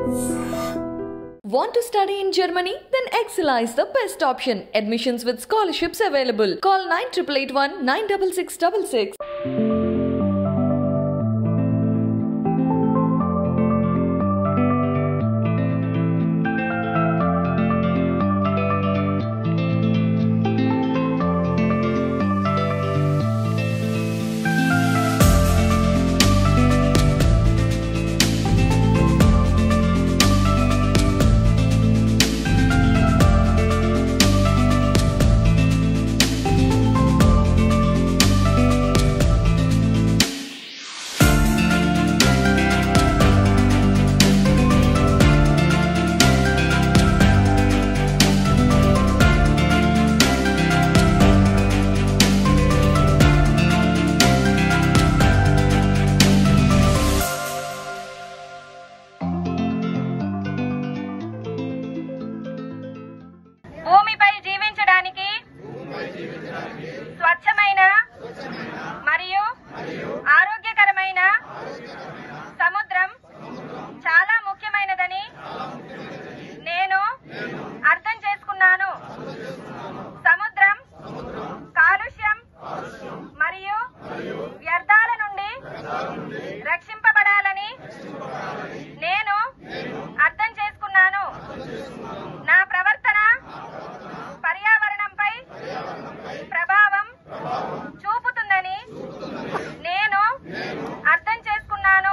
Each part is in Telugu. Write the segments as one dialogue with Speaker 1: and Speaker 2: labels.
Speaker 1: Want to study in Germany? Then Excella is the best option. Admissions with scholarships available. Call 9881 96666.
Speaker 2: భూమిపై జీవించడానికి స్వచ్ఛమైన మరియు ఆరోగ్యకరమైన సముద్రం చాలా ముఖ్యమైనదని నేను అర్థం చేసుకున్నాను సముద్రం కాలుష్యం మరియు వ్యర్థాల నుండి రక్షింపబడాలని నేను అర్థం చేసుకున్నాను నా ప్రవర్తన పర్యావరణంపై ప్రభావం చూపుతుందని నేను అర్థం చేసుకున్నాను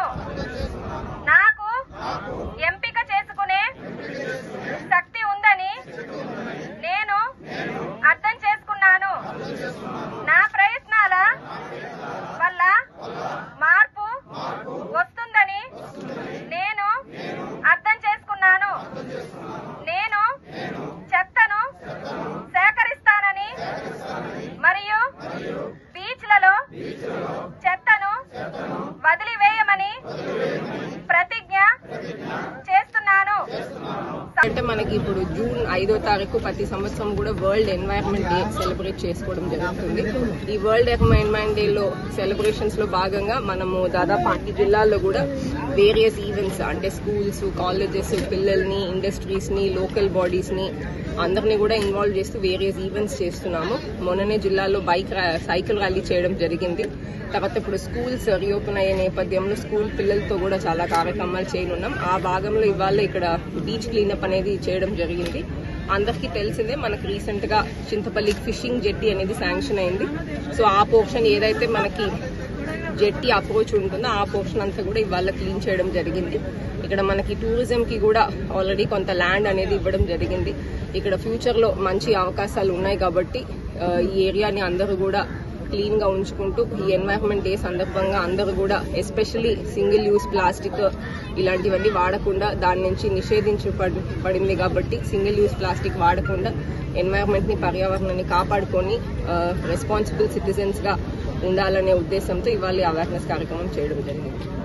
Speaker 2: నాకు ఎంపిక చేసుకునే శక్తి ఉందని నేను అర్థం చేసుకున్నాను నా ప్రయత్నాల వల్ల మార్పు వస్తుందని నేను అర్థం చేసుకున్నాను నేను చెత్తను సేకరిస్తానని మరియు బీచ్లలో చెత్తను వదిలివేయమని ప్రతిజ్ఞ చేస్తున్నాను
Speaker 3: అంటే మనకి ఇప్పుడు జూన్ ఐదో తారీఖు ప్రతి సంవత్సరం కూడా వరల్డ్ ఎన్వైరన్మెంట్ డే సెలబ్రేట్ చేసుకోవడం జరుగుతుంది ఈ వరల్డ్ ఎన్వైరన్మెంట్ డే లో సెలబ్రేషన్స్ లో భాగంగా మనము దాదాపు అన్ని జిల్లాల్లో కూడా వేరియస్ ఈవెంట్స్ అంటే స్కూల్స్ కాలేజెస్ పిల్లల్ని ఇండస్ట్రీస్ ని లోకల్ బాడీస్ ని అందరినీ కూడా ఇన్వాల్వ్ చేస్తూ వేరియస్ ఈవెంట్స్ చేస్తున్నాము మొన్ననే జిల్లాలో బైక్ రా- సైకిల్ ర్యాలీ చేయడం జరిగింది తర్వాత ఇప్పుడు స్కూల్స్ రీఓపెన్ అయ్యే నేపథ్యంలో స్కూల్ పిల్లలతో కూడా చాలా కార్యక్రమాలు చేయనున్నాం ఆ భాగంలో ఇవాళ ఇక్కడ బీచ్ క్లీనప్ అనేది చేయడం జరిగింది అందరికీ తెలిసిందే మనకి రీసెంట్ గా చింతపల్లి ఫిషింగ్ జెట్టి అనేది శాంక్షన్ అయింది సో ఆ పోర్షన్ ఏదైతే మనకి జెట్టి అప్రోచ్ ఉంటుందో ఆ పోర్షన్ అంతా కూడా ఇవాళ క్లీన్ చేయడం జరిగింది ఇక్కడ మనకి టూరిజం కి కూడా ఆల్రెడీ కొంత ల్యాండ్ అనేది ఇవ్వడం జరిగింది ఇక్కడ ఫ్యూచర్ లో మంచి అవకాశాలు ఉన్నాయి కాబట్టి ఆ, ఈ ఏరియాని అందరూ కూడా క్లీన్ గా ఉంచుకుంటూ ఈ ఎన్వైరన్మెంట్ డే సందర్భంగా అందరూ కూడా ఎస్పెషల్లీ సింగిల్ యూస్ ప్లాస్టిక్ ఇలాంటివన్నీ వాడకుండా దాని నుంచి నిషేధించబడింది కాబట్టి సింగిల్ యూస్ ప్లాస్టిక్ వాడకుండా ఎన్వైరన్మెంట్ ని పర్యావరణాన్ని కాపాడుకొని రెస్పాన్సిబుల్ సిటిజన్స్ గా ఉండాలనే ఉద్దేశంతో ఇవాళ అవేర్నెస్ కార్యక్రమం చేయడం జరిగింది